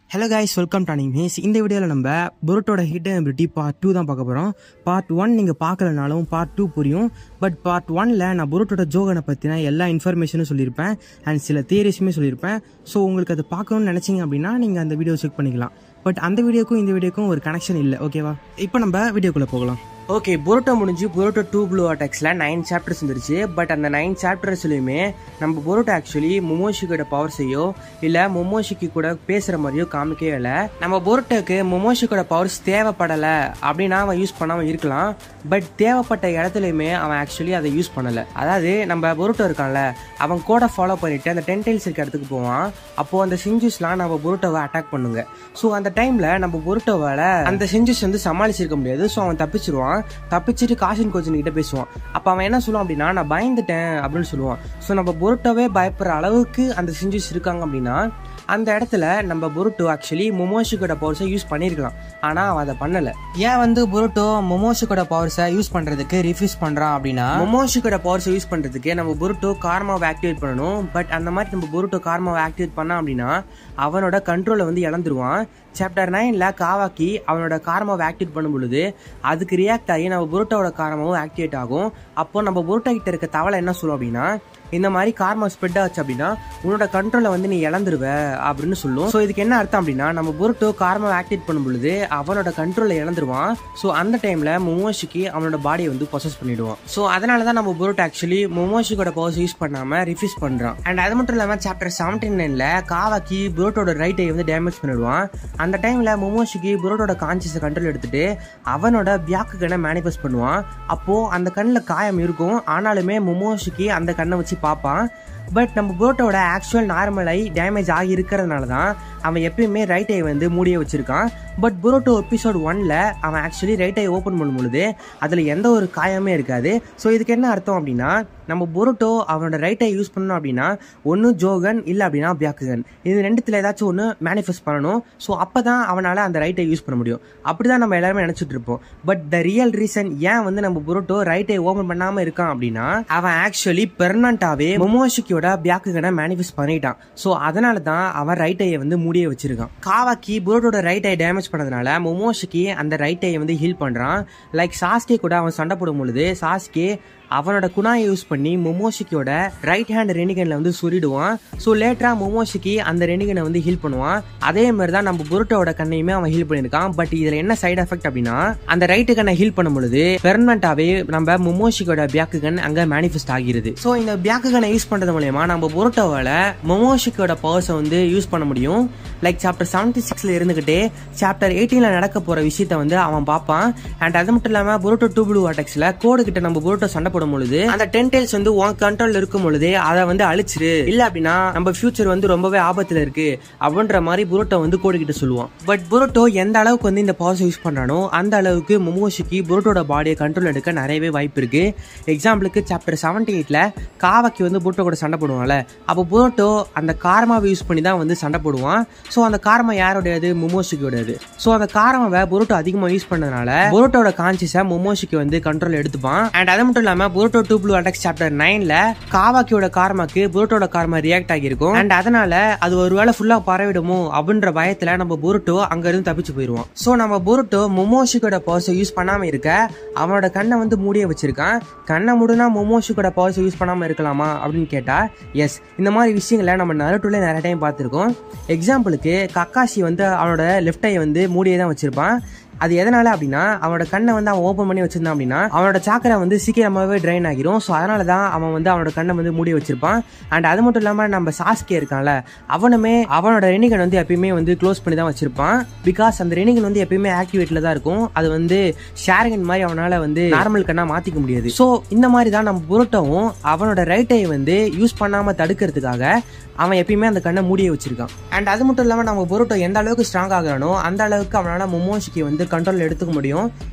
hello guys welcome to அனிமேஸ் இந்த வீடியோவில் நம்ம புரோட்டோட ஹிட் எபிலிட்டி பார்ட் டூ தான் பார்க்க போகிறோம் பார்ட் ஒன் நீங்கள் பார்க்கலனாலும் பார்ட் டூ புரியும் பட் பார்ட் ஒனில் நான் புரோட்டோட ஜோகனை பற்றின எல்லா இன்ஃபர்மேஷனும் சொல்லியிருப்பேன் அண்ட் சில தியரிஸுமே சொல்லியிருப்பேன் ஸோ உங்களுக்கு அது பார்க்கணும்னு நினச்சிங்க அப்படின்னா நீங்கள் அந்த வீடியோ செக் பண்ணிக்கலாம் பட் அந்த வீடியோக்கும் இந்த வீடியோக்கும் ஒரு கனெக்ஷன் இல்லை ஓகேவா இப்போ நம்ம வீடியோக்குள்ளே போகலாம் ஓகே புரோட்டோ முடிஞ்சு புரோட்டோ டூ ப்ளூ அட்டாக்ஸில் நைன் சாப்டர்ஸ் வந்துருச்சு பட் அந்த நைன் சாப்டர்ஸ்லையுமே நம்ம புரோட்டோ ஆக்சுவலி மொமோஷிக்கோட பவர்ஸையோ இல்லை மொமோஷிக்கு கூட பேசுகிற மாதிரியோ காமிக்கவே இல்லை நம்ம புரோட்டோக்கு மொமோஷிக்கோட பவர்ஸ் தேவைப்படலை அப்படின்னா அவன் யூஸ் பண்ணாமல் இருக்கலாம் பட் தேவைப்பட்ட இடத்துலையுமே அவன் ஆக்சுவலி அதை யூஸ் பண்ணலை அதாவது நம்ம புரோட்டோ இருக்கான்ல அவன் கூட ஃபாலோ பண்ணிட்டு அந்த டென்டைல்ஸ் இருக்க இடத்துக்கு போவான் அப்போது அந்த சிஞ்சுஸ்லாம் நம்ம புரோட்டோவை அட்டாக் பண்ணுங்க ஸோ அந்த டைமில் நம்ம புரோட்டோவால் அந்த சிஞ்சுஸ் வந்து சமாளிச்சிருக்க முடியாது ஸோ அவன் தப்பிச்சிருவான் தப்பிச்சுட்டு காஷின் கோச்சின் கிட்ட பேசுவான் அப்போ அவன் என்ன சொல்லுவான் அப்படின்னா நான் பயந்துட்டேன் அப்படின்னு சொல்லுவான் ஸோ நம்ம புரோட்டோவே பயப்படுற அளவுக்கு அந்த சிஞ்சுஸ் இருக்காங்க அப்படின்னா அந்த இடத்துல நம்ம புருட்டோ ஆக்சுவலி மொமோஷிக்கோட பவர்ஸை யூஸ் பண்ணியிருக்கலாம் ஆனால் அவன் அதை பண்ணலை ஏன் வந்து புருட்டோ மொமோஷிக்கோட பவர்ஸை யூஸ் பண்ணுறதுக்கு ரிஃப்யூஸ் பண்ணுறான் அப்படின்னா மொமோஷிக்கோட பவர்ஸை யூஸ் பண்ணுறதுக்கு நம்ம புருட்டோ கார்மாவை ஆக்டிவேட் பண்ணணும் பட் அந்த மாதிரி நம்ம புருட்டோ கார்மாவை ஆக்டிவேட் பண்ணான் அப்படின்னா அவனோட கண்ட்ரோலை வந்து இழந்துருவான் சாப்டர் நைனில் காவாக்கி அவனோட காரமாவை ஆக்டிவேட் பண்ணும் பொழுது அதுக்கு ரியாக்ட் ஆகி நம்ம புரோட்டோட காரமாவும் ஆக்டிவேட் ஆகும் அப்போ நம்ம புரோட்டோ கிட்ட இருக்க தவளை என்ன சொல்லும் அப்படின்னா இந்த மாதிரி கார்மா ஸ்ப்ரெட் ஆச்சு அப்படின்னா உன்னோட கண்ட்ரோலை வந்து நீ இழந்துருவ அப்படின்னு சொல்லும் ஸோ இதுக்கு என்ன அர்த்தம் அப்படின்னா நம்ம புரோட்டோ கார்மாவை ஆக்டிவேட் பண்ணும் பொழுது அவனோட கண்ட்ரோலை இழந்துருவான் ஸோ அந்த டைமில் மொமோஷிக்கு அவனோட பாடியை வந்து ப்ரொசஸ் பண்ணிடுவான் ஸோ அதனால தான் நம்ம புரோட்டோ ஆக்சுவலி மொமோஷிக்கோட பவர்ஸ் யூஸ் பண்ணாமல் ரிஃப்யூஸ் பண்ணுறான் அண்ட் அது மட்டும் இல்லாமல் சாப்டர் செவன்டீன் நைனில் காவாக்கி புரோட்டோட ரைட்டை வந்து டேமேஜ் பண்ணிடுவான் அந்த டைமில் மொமோஷிக்கு புரோட்டோட கான்சியஸை கண்ட்ரோல் எடுத்துட்டு அவனோட பியாக்கு கண்ணை மேனிஃபெஸ்ட் பண்ணுவான் அப்போது அந்த கண்ணில் காயம் இருக்கும் ஆனாலுமே மொமோஷிக்கு அந்த கண்ணை வச்சு பார்ப்பான் பட் நம்ம புரோட்டோட ஆக்சுவல் நார்மல் ஐ டேமேஜ் ஆகி இருக்கிறதுனால தான் அவன் எப்பயுமே ரைட் ஐ வந்து மூடிய வச்சிருக்கான் பட் புரோட்டோ எபிசோட் ஒன்ல அவன் ஆக்சுவலி ரைட் ஐ ஓப்பன் பண்ணும் பொழுது அதில் எந்த ஒரு காயமே இருக்காது ஸோ இதுக்கு என்ன அர்த்தம் அப்படின்னா நம்ம புரோட்டோ அவனோட ரைட் ஐ யூஸ் பண்ணணும் அப்படின்னா ஒன்று ஜோகன் இல்லை அப்படின்னா பியாக்குகன் இது ரெண்டுத்தில் ஏதாச்சும் ஒன்று மேனிஃபெஸ்ட் பண்ணணும் ஸோ அப்போ தான் அவனால் அந்த ரைட்டை யூஸ் பண்ண முடியும் அப்படி தான் நம்ம எல்லாருமே நினச்சிட்டு இருப்போம் பட் த ரியல் ரீசன் ஏன் வந்து நம்ம புரோட்டோ ரைட்டை ஓப்பன் பண்ணாமல் இருக்கான் அப்படின்னா அவன் ஆக்சுவலி பெர்மனண்டாகவே மொமோஷிக்கியோட பியாக்குகனை மேனிஃபெஸ்ட் பண்ணிட்டான் ஸோ அதனால தான் அவன் ரைட் ஐயை வந்து மூடிய வச்சிருக்கான் காவாக்கி புரோட்டோட ரைட் ஐ டேமேஜ் பண்ணதுனால மொமோஷிக்கு அந்த ரைட் ஐயை வந்து ஹீல் பண்ணுறான் லைக் சாஸ்கே கூட அவன் சண்டை போடும் பொழுது சாஸ்கே அவனோட குணாயை யூஸ் பண்ணி மொமோஷிக்கியோட ரைட் ஹேண்ட் ரெனிகன்ல வந்து சுரிடுவான் ஸோ லேட்டரா மொமோஷிக்கி அந்த ரெனிகனை வந்து ஹீல் பண்ணுவான் அதே மாதிரி தான் நம்ம புருட்டோட கண்ணையுமே அவன் ஹீல் பண்ணியிருக்கான் பட் இதுல என்ன சைடு எஃபெக்ட் அப்படின்னா அந்த ரைட்டு கண்ணை ஹீல் பண்ணும் பொழுது பெர்மனண்டாவே நம்ம மொமோஷிக்கோட பியாக்கு கன் அங்க மேனிஃபெஸ்ட் ஆகிறது ஸோ இந்த பியாக்கு கண்ணை யூஸ் பண்றது மூலயமா நம்ம புரோட்டோவால மொமோஷிக்கோட பவர்ஸை வந்து யூஸ் பண்ண முடியும் லைக் சாப்டர் செவன்டி சிக்ஸ்ல இருந்துகிட்டே சாப்டர் எயிட்டீன்ல நடக்க போற விஷயத்த வந்து அவன் பார்ப்பான் அண்ட் அது மட்டும் இல்லாம புரோட்டோ டூ ப்ளூ அட்டாக்ஸ்ல கோடு கிட்ட நம்ம புரோட்டோ சண்டை போடும் பொழுது அந்த டென்டைல்ஸ் வந்து உன் கண்ட்ரோல் இருக்கும் பொழுது அதை வந்து அழிச்சிரு இல்ல அப்படின்னா நம்ம ஃபியூச்சர் வந்து ரொம்பவே ஆபத்துல இருக்கு அப்படின்ற மாதிரி புரோட்டோ வந்து கோடு கிட்ட சொல்லுவான் பட் புரோட்டோ எந்த அளவுக்கு வந்து இந்த பவர்ஸ் யூஸ் பண்றானோ அந்த அளவுக்கு மொமோஷிக்கு புரோட்டோட பாடியை கண்ட்ரோல் எடுக்க நிறையவே வாய்ப்பு இருக்கு எக்ஸாம்பிளுக்கு சாப்டர் செவன்டி எயிட்ல காவாக்கி வந்து புரோட்டோ கூட சண்டை போடுவான்ல அப்போ புரோட்டோ அந்த காரமாவை யூஸ் பண்ணி தான் வந்து சண்டை போடுவான் ஸோ அந்த காரமா யாரோடையது மொமோஷிக்கோடையது ஸோ அந்த காரமாவை புரோட்டோ அதிகமாக யூஸ் பண்ணதுனால புரோட்டோட கான்சியஸை மொமோஷிக்கு வந்து கண்ட்ரோல் எடுத்துப்பான் அண்ட் அது மட்டும் இல்லாம Boruto two blue attacks chapter நைன்ல காவாக்கியோட கார்மாக்கு புரோட்டோட கார்மா ரியாக்ட் ஆகியிருக்கும் அண்ட் அதனால அது ஒருவேளை ஃபுல்லா பரவிடுமோ அப்படின்ற பயத்துல நம்ம புரோட்டோ அங்க இருந்து தப்பிச்சு போயிருவோம் ஸோ நம்ம புரோட்டோ மொமோஷிக்கோட பவர்ஸை யூஸ் பண்ணாம இருக்க அவனோட கண்ணை வந்து மூடிய வச்சிருக்கான் கண்ணை மூடுனா மொமோஷிக்கோட பவர்ஸை யூஸ் பண்ணாம இருக்கலாமா அப்படின்னு கேட்டா எஸ் இந்த மாதிரி விஷயங்களை நம்ம நருட்டுல நிறைய டைம் பார்த்துருக்கோம் எக்ஸாம்பிளுக்கு கக்காஷி வந்து அவனோட லெஃப்ட் ஐ வந்து மூடியே தான் வச்சிருப்பான் அது எதனால அப்படின்னா அவனோட கண்ணை வந்து அவன் ஓப்பன் பண்ணி வச்சிருந்தான் அப்படின்னா அவனோட சாக்கரை வந்து சீக்கிரமாகவே ட்ரைன் ஆகிரும் ஸோ அதனால தான் அவன் வந்து அவனோட கண்ணை வந்து மூடி வச்சிருப்பான் அண்ட் அது மட்டும் இல்லாமல் நம்ம சாஸ்கே இருக்கான்ல அவனுமே அவனோட ரெனிகன் வந்து எப்பயுமே வந்து க்ளோஸ் பண்ணி தான் வச்சிருப்பான் பிகாஸ் அந்த ரெனிகன் வந்து எப்பயுமே ஆக்டிவேட்டில் தான் இருக்கும் அது வந்து ஷேரிகன் மாதிரி அவனால் வந்து நார்மல் கண்ணா மாற்றிக்க முடியாது ஸோ இந்த மாதிரி தான் நம்ம புரோட்டோவும் அவனோட ரைட்டை வந்து யூஸ் பண்ணாமல் தடுக்கிறதுக்காக அவன் எப்பயுமே அந்த கண்ணை மூடிய வச்சிருக்கான் அண்ட் அது மட்டும் இல்லாமல் நம்ம புரோட்டோ எந்த அளவுக்கு ஸ்ட்ராங் ஆகிறானோ அந்த அளவுக்கு அவனால் மொமோஷிக்கு வந்து கண்ட்ரோல் எடுத்துக்க முடியும்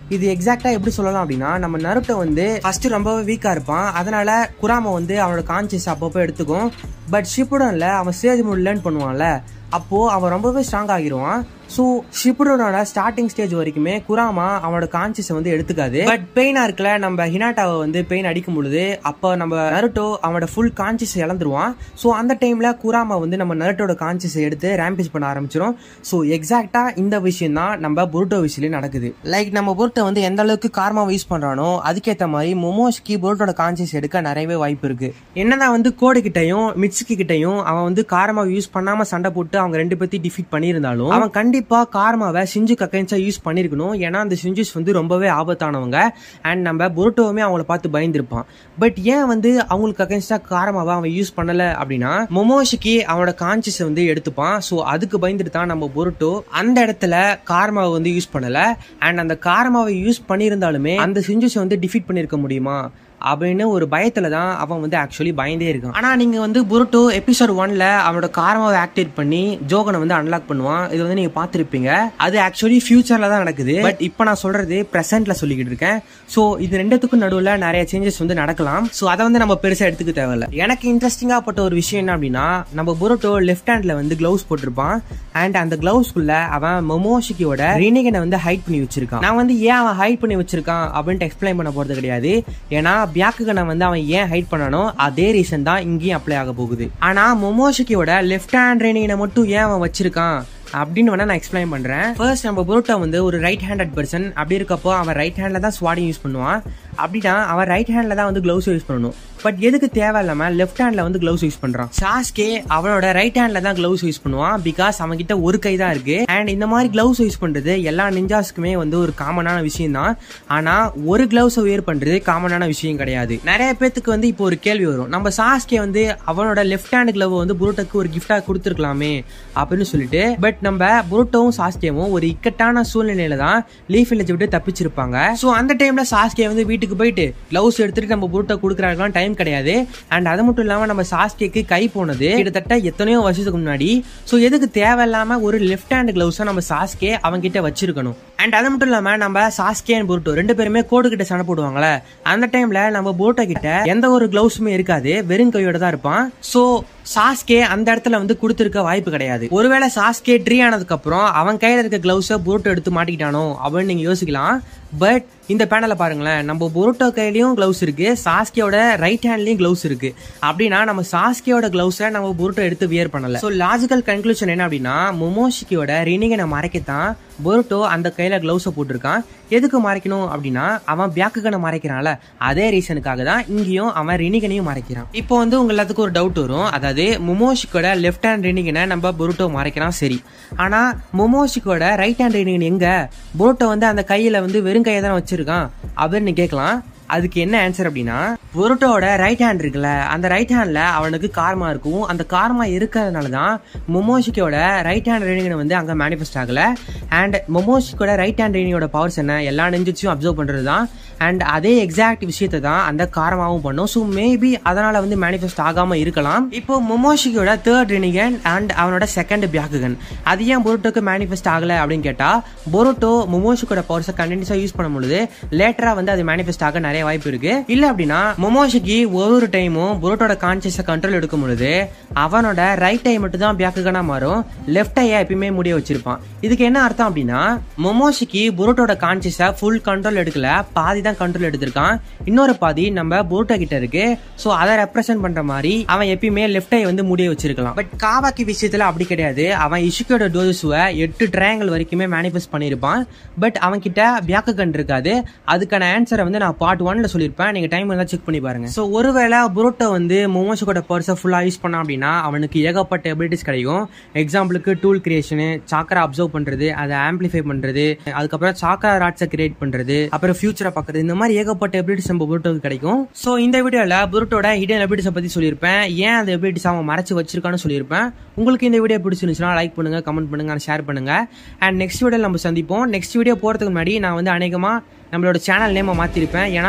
இது எக்ஸாக்டா எப்படி சொல்லலாம் அப்படின்னா நம்ம நருட்டோ வந்து ஃபர்ஸ்ட் ரொம்பவே வீக்கா இருப்பான் அதனால குராம வந்து அவனோட கான்சியஸ் அப்பப்போ எடுத்துக்கும் பட் ஷிப்புடன்ல அவன் ஸ்டேஜ் மூட் லேர்ன் பண்ணுவான்ல அப்போ அவன் ரொம்பவே ஸ்ட்ராங் ஆகிருவான் ஸோ ஷிப்புடனோட ஸ்டார்டிங் ஸ்டேஜ் வரைக்குமே குராமா அவனோட கான்சியஸை வந்து எடுத்துக்காது பட் பெயினா இருக்கல நம்ம ஹினாட்டாவை வந்து பெயின் அடிக்கும் பொழுது அப்போ நம்ம நருட்டோ அவனோட ஃபுல் கான்சியஸ் இழந்துருவான் ஸோ அந்த டைம்ல குராமா வந்து நம்ம நருட்டோட கான்சியஸை எடுத்து ரேம்பேஜ் பண்ண ஆரம்பிச்சிடும் ஸோ எக்ஸாக்டா இந்த விஷயம் தான் நம்ம புருட்டோ விஷயம் நடக்குது லைக் நம்ம புருட்டோ வந்து எந்த அளவுக்கு கார்மாவை யூஸ் பண்றானோ அதுக்கேற்ற மாதிரி மொமோஸ்க்கு புருட்டோட கான்சியஸ் எடுக்க நிறையவே வாய்ப்பு இருக்கு என்னதான் வந்து கோடு கிட்டையும் மிட்சுக்கு கிட்டையும் அவன் வந்து காரமாவை யூஸ் பண்ணாம சண்டை போட்டு அவங்க ரெண்டு பேர்த்தையும் டிஃபீட் பண்ணியிருந்தாலும் அவன் கண்டிப்பா கார்மாவை சிஞ்சு கக்கன்ஸா யூஸ் பண்ணிருக்கணும் ஏன்னா அந்த சிஞ்சுஸ் வந்து ரொம்பவே ஆபத்தானவங்க அண்ட் நம்ம புருட்டோவுமே அவங்கள பார்த்து பயந்துருப்பான் பட் ஏன் வந்து அவங்களுக்கு அகேன்ஸ்டா காரமாவை அவன் யூஸ் பண்ணல அப்படின்னா மொமோஷிக்கு அவனோட கான்சியஸ் வந்து எடுத்துப்பான் ஸோ அதுக்கு பயந்துட்டு தான் நம்ம புருட்டோ அந்த இடத்துல காரமாவை வந்து யூஸ் பண்ணல அண்ட் அந்த காரமாவை யூஸ் பண்ணியிருந்தாலுமே அந்த சிஞ்சுஸ் வந்து டிஃபீட் பண்ணிருக்க முடியுமா அப்படின்னு ஒரு பயத்துல தான் அவன் வந்து ஆக்சுவலி பயந்தே இருக்கான் ஆனா நீங்க வந்து புருட்டோ எபிசோட் ஒன்ல அவனோட காரமாவை ஆக்டிவேட் பண்ணி ஜோகனை வந்து அன்லாக் பண்ணுவான் இது வந்து நீங்க பார்த்திருப்பீங்க அது ஆக்சுவலி ஃபியூச்சர்ல தான் நடக்குது பட் இப்போ நான் சொல்றது பிரசன்ட்ல சொல்லிக்கிட்டு இருக்கேன் ஸோ இது ரெண்டுத்துக்கும் நடுவில் நிறைய சேஞ்சஸ் வந்து நடக்கலாம் ஸோ அதை வந்து நம்ம பெருசா எடுத்துக்க தேவையில்ல எனக்கு இன்ட்ரெஸ்டிங்கா பட்ட ஒரு விஷயம் என்ன அப்படின்னா நம்ம புருட்டோ லெஃப்ட் ஹேண்ட்ல வந்து கிளவுஸ் போட்டிருப்பான் அண்ட் அந்த கிளவுஸ்க்குள்ள அவன் மொமோஷிக்கியோட ரினிகனை வந்து ஹைட் பண்ணி வச்சிருக்கான் நான் வந்து ஏன் அவன் ஹைட் பண்ணி வச்சிருக்கான் அப்படின்ட்டு எக்ஸ்பிளைன் பண்ண போறது கிடையாது ஏன்னா பியாக்குகனை வந்து அவன் ஏன் ஹைட் பண்ணானோ அதே ரீசன் தான் இங்கேயும் அப்ளை ஆக போகுது ஆனா மொமோஷிக்கியோட லெஃப்ட் ஹேண்ட் ரினிகனை மட்டும் ஏன் அவன் வச்சிருக்கான் அப்படின்னு வேணா நான் எக்ஸ்பிளைன் பண்றேன் ஃபர்ஸ்ட் நம்ம புரோட்டா வந்து ஒரு ரைட் ஹேண்டட் பர்சன் அப்படி இருக்கப்போ அவன் ரைட் ஹேண்ட்ல தான் ஸ்வாடிங் யூஸ் பண்ணுவான் அப்படின்னா அவன் ரைட் ஹேண்ட்ல தான் வந்து கிளவுஸ் யூஸ் பண்ணணும் பட் எதுக்கு தேவையில்லாம லெஃப்ட் ஹேண்ட்ல வந்து கிளவுஸ் யூஸ் பண்றான் சாஸ்கே அவனோட ரைட் ஹேண்ட்ல தான் கிளவுஸ் யூஸ் பண்ணுவான் பிகாஸ் அவன் கிட்ட ஒரு கை தான் இருக்கு அண்ட் இந்த மாதிரி கிளவுஸ் யூஸ் பண்றது எல்லா நிஞ்சாஸ்க்குமே வந்து ஒரு காமனான விஷயம் தான் ஆனா ஒரு கிளவுஸ் வேர் பண்றது காமனான விஷயம் கிடையாது நிறைய பேத்துக்கு வந்து இப்போ ஒரு கேள்வி வரும் நம்ம சாஸ்கே வந்து அவனோட லெஃப்ட் ஹேண்ட் கிளவ் வந்து புரோட்டோக்கு ஒரு கிஃப்டா கொடுத்துருக்கலாமே அப்படின்னு சொல்லிட்டு பட் நம்ம புரோட்டோவும் சாஸ்கேவும் ஒரு இக்கட்டான சூழ்நிலையில தான் லீஃப் வில்லேஜ் விட்டு தப்பிச்சிருப்பாங்க சோ அந்த டைம்ல சாஸ்கே வந்து வீட்டுக்கு போயிட்டு கிளவுஸ் எடுத்துட்டு நம்ம புரோட்டோ கொடுக்குறாங்களாம் டைம் கிடையாது அண்ட் அது மட்டும் இல்லாம நம்ம சாஸ்கேக்கு கை போனது கிட்டத்தட்ட எத்தனையோ வருஷத்துக்கு முன்னாடி சோ எதுக்கு தேவையில்லாம ஒரு லெஃப்ட் ஹேண்ட் கிளவுஸா நம்ம சாஸ்கே அவங்க கிட்ட வச்சிருக்கணும் அண்ட் அது மட்டும் இல்லாம நம்ம சாஸ்கே அண்ட் புரோட்டோ ரெண்டு பேருமே கோடு கிட்ட சண்டை போடுவாங்கல்ல அந்த டைம்ல நம்ம புரோட்டோ கிட்ட எந்த ஒரு கிளவுஸுமே இருக்காது வெறும் கையோட தான் இருப்பான் சோ சாஸ்கே அந்த இடத்துல வந்து கொடுத்துருக்க வாய்ப்பு கிடையாது ஒருவேளை சாஸ்கே ட்ரீ ஆனதுக்கு அப்புறம் அவன் கையில இருக்க கிளவுஸ புரோட்டோ எடுத்து மாட்டிக்கிட்டானோ அப்படின்னு நீங்க யோசிக்கலாம் பட் இந்த பேனலை பாருங்களேன் நம்ம புரோட்டோ கையிலயும் கிளவுஸ் இருக்கு சாஸ்கியோட ரைட் ஹேண்ட்லயும் கிளவுஸ் இருக்கு அப்படின்னா நம்ம சாஸ்கியோட கிளவுஸை நம்ம புரோட்டோ எடுத்து வியர் பண்ணல ஸோ லாஜிக்கல் கன்க்ளூஷன் என்ன அப்படின்னா மொமோஷிக்கியோட ரினிகனை மறைக்கத்தான் புரோட்டோ அந்த கையில கிளவுஸை போட்டிருக்கான் எதுக்கு மறைக்கணும் அப்படின்னா அவன் பியாக்குகனை மறைக்கிறான்ல அதே ரீசனுக்காக தான் இங்கேயும் அவன் ரினிகனையும் மறைக்கிறான் இப்போ வந்து உங்க எல்லாத்துக்கும் ஒரு டவுட் வரும் அதாவது மொமோஷிக்கோட லெஃப்ட் ஹேண்ட் ரினிகனை நம்ம புரோட்டோ மறைக்கிறான் சரி ஆனா மொமோஷிக்கோட ரைட் ஹேண்ட் ரினிகன் எங்க புரோட்டோ வந்து அந்த கையில வந்து வெறும் கையை தானே வச்சிருக்கான் அப்படின்னு கேட்கலாம் அதுக்கு என்ன ஆன்சர் அப்படின்னா புரோட்டோட ரைட் ஹேண்ட் இருக்குல்ல அந்த ரைட் ஹேண்ட்ல அவனுக்கு கார்மா இருக்கும் அந்த கார்மா இருக்கிறதுனால தான் மொமோஷிக்கோட ரைட் ஹேண்ட் ரேனிங்கனை வந்து அங்க மேனிஃபெஸ்ட் ஆகல அண்ட் மொமோஷிக்கோட ரைட் ஹேண்ட் ரேனிங்கோட பவர்ஸ் என்ன எல்லா நெஞ்சிச்சும் அப்சர்வ் பண்றது தான் அண்ட் அதே எக்ஸாக்ட் விஷயத்தை தான் அந்த காரமாவும் பண்ணும் ஸோ மேபி அதனால வந்து மேனிஃபெஸ்ட் ஆகாம இருக்கலாம் இப்போ மொமோஷிக்கோட தேர்ட் ரெனிகன் அண்ட் அவனோட செகண்ட் பியாக்குகன் அது ஏன் பொருட்டோக்கு மேனிஃபெஸ்ட் ஆகல அப்படின்னு கேட்டா பொருட்டோ மொமோஷிக்கோட பவர்ஸை கண்டினியூஸா யூஸ் பண்ணும் பொழுது லேட்டரா வந்து அது மேனிஃபெஸ்ட் ஆக நிறைய வாய்ப்பு இருக்கு இல்ல அப்படின்னா மொமோஷிக்கு ஒரு ஒரு டைமும் பொருட்டோட கான்சியஸை கண்ட்ரோல் எடுக்கும் பொழுது அவனோட ரைட் ஐ மட்டும் தான் பியாக்குகனா மாறும் லெஃப்ட் ஐயா எப்பயுமே முடிய வச்சிருப்பான் இதுக்கு என்ன அர்த்தம் அப்படின்னா மொமோஷிக்கு புரோட்டோட கான்சியஸை ஃபுல் கண்ட்ரோல் எடுக்கல பாதி தான் கண்ட்ரோல் எடுத்திருக்கான் இன்னொரு பாதி நம்ம புரோட்டோ கிட்ட இருக்கு ஸோ அதை ரெப்ரசென்ட் பண்ற மாதிரி அவன் எப்பயுமே லெஃப்ட் ஐ வந்து முடிய வச்சிருக்கலாம் பட் காவாக்கி விஷயத்துல அப்படி கிடையாது அவன் இஷுக்கோட டோசுவை எட்டு ட்ரையாங்கிள் வரைக்குமே மேனிஃபெஸ்ட் பண்ணியிருப்பான் பட் அவன் கிட்ட பியாக்கு கன் இருக்காது அதுக்கான ஆன்சரை வந்து நான் பார்ட் ஒன்ல சொல்லியிருப்பேன் நீங்க டைம் இருந்தா செக் பண்ணி பாருங்க ஸோ ஒருவேளை புரோட்டோ வந்து மொமோஷோட பர்ஸை ஃபுல்லா யூஸ் பண்ணான் அப்படின்னா அவனுக்கு ஏகப்பட்ட எபிலிட்டிஸ் கிடைக்கும் எக்ஸாம்பிளுக்கு டூல் கிரியேஷனு சாக்கரா அப்சர்வ் பண்றது அதை ஆம்பிளிஃபை பண்றது அதுக்கப்புறம் சாக்கரா ராட்ஸை கிரியேட் பண்றது அப்புறம் ஃபியூச்சரை பார்க்கறது இந்த மாதிரி ஏகப்பட்ட எபிலிட்டிஸ் நம்ம புரோட்டோக்கு கிடைக்கும் ஸோ இந்த வீடியோல புரோட்டோட ஹிடன் எபிலிட்டிஸை பத்தி சொல்லியிருப்பேன் ஏன் அந்த எபிலிட்டிஸ் அவன் மறைச்சு வச்சிருக்கான்னு சொல்லியிருப்பேன் உங்களுக்கு இந்த வீடியோ பிடிச்சிருந்துச்சுன்னா லைக் பண்ணுங்க கமெண்ட் பண்ணுங்க ஷேர் பண்ணுங்க அண்ட் நெக்ஸ்ட் வீடியோ நம்ம சந்திப்போம் நெக்ஸ்ட் வீடியோ போறதுக்கு முன்னாடி நான் வந்து அநேகமா நம்மளோட சேனல் நேமை மாத்திருப்பேன் ஏன்னா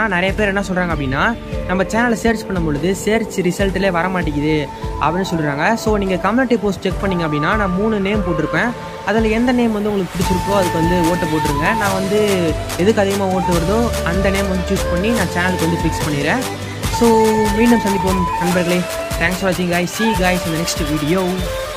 நிறைய பேர் என்ன சொல்கிறாங்க அப்படின்னா நம்ம சேனலை சர்ச் பண்ணும்பொழுது சர்ச் ரிசல்ட்டிலே வர மாட்டேங்குது அப்படின்னு சொல்கிறாங்க ஸோ நீங்கள் கம்யூனிட்டி போஸ்ட் செக் பண்ணீங்க அப்படின்னா நான் மூணு நேம் போட்டிருப்பேன் அதில் எந்த நேம் வந்து உங்களுக்கு பிடிச்சிருக்கோ அதுக்கு வந்து ஓட்டை போட்டுருங்க நான் வந்து எதுக்கு அதிகமாக ஓட்டு வருதோ அந்த நேம் வந்து சூஸ் பண்ணி நான் சேனலுக்கு வந்து ஃபிக்ஸ் பண்ணிடுறேன் ஸோ மீண்டும் சந்திப்போம் நண்பர்களே தேங்க்ஸ் ஃபார் வாட்சிங் guys see you guys in the next video